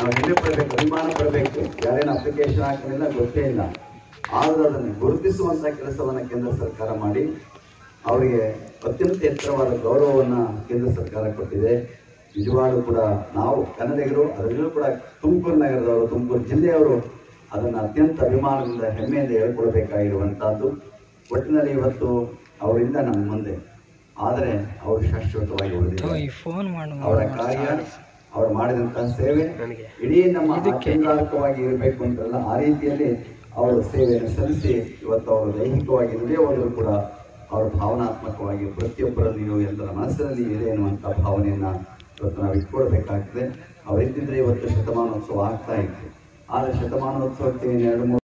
ನಾವು ಹೆಮ್ಮೆ ಪಡಬೇಕು ಅಭಿಮಾನ ಪಡಬೇಕು ಯಾರೇನು ಅಪ್ಲಿಕೇಶನ್ ಹಾಕಲಿಲ್ಲ ಗೊತ್ತೇ ಇಲ್ಲ ಆದರೂ ಅದನ್ನು ಗುರುತಿಸುವಂತ ಕೆಲಸವನ್ನ ಕೇಂದ್ರ ಸರ್ಕಾರ ಮಾಡಿ ಅವರಿಗೆ ಅತ್ಯಂತ ಎತ್ತರವಾದ ಗೌರವವನ್ನ ಕೇಂದ್ರ ಸರ್ಕಾರ ಕೊಟ್ಟಿದೆ ನಿಜವಾಗ್ಲೂ ಕೂಡ ನಾವು ಕನ್ನಡಿಗರು ಅದರಲ್ಲೂ ಕೂಡ ತುಮಕೂರು ನಗರದವರು ತುಮಕೂರು ಜಿಲ್ಲೆಯವರು ಅದನ್ನು ಅತ್ಯಂತ ಅಭಿಮಾನದಿಂದ ಹೆಮ್ಮೆಯಿಂದ ಹೇಳ್ಕೊಳ್ಬೇಕಾಗಿರುವಂತಹದ್ದು ಒಟ್ಟಿನಲ್ಲಿ ಇವತ್ತು ಅವರಿಂದ ನಮ್ಮ ಮುಂದೆ ಆದರೆ ಅವರು ಶಾಶ್ವತವಾಗಿ ಉಳಿದಿದ್ದಾರೆ ಈ ಫೋನ್ ಮಾಡು ಅವರ ಕಾರ್ಯ ಅವರು ಮಾಡಿದಂತಹ ಸೇವೆ ಇಡೀ ನಮ್ಮ ಕೇಂದ್ರಾರ್ಕವಾಗಿ ಇರಬೇಕು ಅಂತಲ್ಲ ಆ ರೀತಿಯಲ್ಲಿ ಅವರು ಸೇವೆಯನ್ನು ಸಲ್ಲಿಸಿ ಇವತ್ತು ಅವರು ದೈಹಿಕವಾಗಿ ನುಡಿಯ ಹೋದರೂ ಕೂಡ ಅವರು ಭಾವನಾತ್ಮಕವಾಗಿ ಪ್ರತಿಯೊಬ್ಬರಲ್ಲಿಯೂ ಎಲ್ಲರ ಮನಸ್ಸಿನಲ್ಲಿ ಇದೆ ಎನ್ನುವಂಥ ಭಾವನೆಯನ್ನ ಇವತ್ತು ನಾವು ಇಟ್ಕೊಳ್ಬೇಕಾಗ್ತದೆ ಅವರಿದ್ದಿದ್ರೆ ಇವತ್ತು ಶತಮಾನೋತ್ಸವ ಆಗ್ತಾ ಇತ್ತು ಆದರೆ ಶತಮಾನೋತ್ಸವಕ್ಕೆ ಇನ್ನು ಎರಡು ಮೂರು